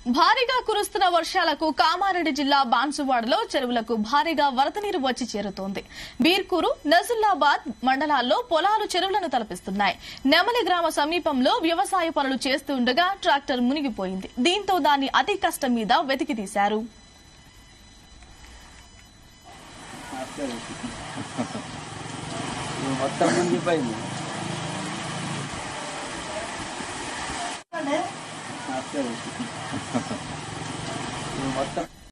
భారీగా కురుస్తున్న వర్షాలకు కామారెడ్డి జిల్లా బాన్సువాడలో చెరువులకు భారీగా వరద నీరు వచ్చి చేరుతోంది బీర్కూరు నజుల్లాబాద్ మండలాల్లో పొలాలు చెరువులను తలపిస్తున్నాయి నెమలి గ్రామ సమీపంలో వ్యవసాయ పనులు చేస్తుండగా ట్రాక్టర్ మునిగిపోయింది దీంతో దాన్ని అతి కష్టం మీద వెతికి తీశారు ఇది మొత్తం మునిగిపోయింది ఇది మొత్తం